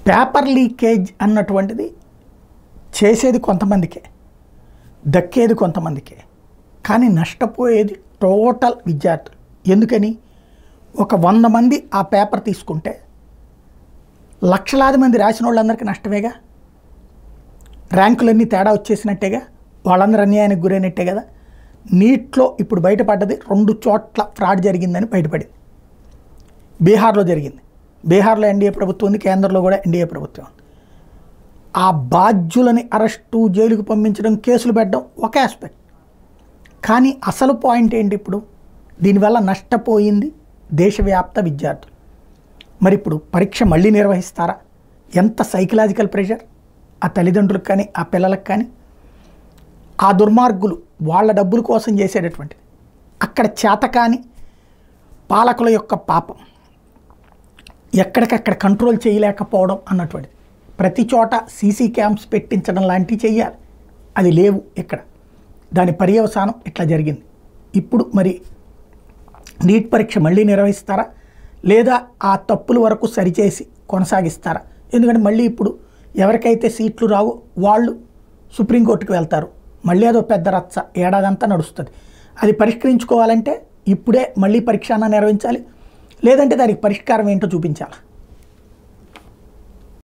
paper leakage అన్నటువంటిది చేసేది కొంతమందికే దక్కేది కొంతమందికే కానీ నష్టపోయేది టోటల్ విద్యార్థులు ఎందుకని ఒక వంద మంది ఆ పేపర్ తీసుకుంటే లక్షలాది మంది రాసిన వాళ్ళందరికీ నష్టమేగా ర్యాంకులన్నీ తేడా వచ్చేసినట్టేగా వాళ్ళందరూ అన్యాయానికి గురైనట్టే కదా నీట్లో ఇప్పుడు బయటపడ్డది రెండు చోట్ల ఫ్రాడ్ జరిగిందని బయటపడింది బీహార్లో జరిగింది బీహార్లో ఎన్డీఏ ప్రభుత్వం ఉంది కేంద్రంలో కూడా ఎన్డీఏ ప్రభుత్వం ఉంది ఆ బాధ్యులని అరెస్టు జైలుకు పంపించడం కేసులు పెట్టడం ఒక ఆస్పెక్ట్ కానీ అసలు పాయింట్ ఏంటి ఇప్పుడు దీనివల్ల నష్టపోయింది దేశవ్యాప్త విద్యార్థులు మరి ఇప్పుడు పరీక్ష మళ్ళీ నిర్వహిస్తారా ఎంత సైకలాజికల్ ప్రెషర్ ఆ తల్లిదండ్రులకు కానీ ఆ పిల్లలకు కానీ ఆ దుర్మార్గులు వాళ్ళ డబ్బుల కోసం చేసేటటువంటిది అక్కడ చేతకాని పాలకుల యొక్క పాపం ఎక్కడికక్కడ కంట్రోల్ చేయలేకపోవడం అన్నటువంటిది ప్రతి చోట సీసీ క్యాంప్స్ పెట్టించడం లాంటివి చెయ్యాలి అది లేవు ఇక్కడ దాని పర్యవసానం ఇట్లా జరిగింది ఇప్పుడు మరి నీట్ పరీక్ష మళ్ళీ నిర్వహిస్తారా లేదా ఆ తప్పుల వరకు సరిచేసి కొనసాగిస్తారా ఎందుకంటే మళ్ళీ ఇప్పుడు ఎవరికైతే సీట్లు రావో వాళ్ళు సుప్రీంకోర్టుకు వెళ్తారు మళ్ళీ అదో పెద్ద రచ్చ ఏడాదంతా నడుస్తుంది అది పరిష్కరించుకోవాలంటే ఇప్పుడే మళ్ళీ పరీక్ష అన్నా నిర్వహించాలి లేదంటే దానికి పరిష్కారం ఏంటో చూపించాలి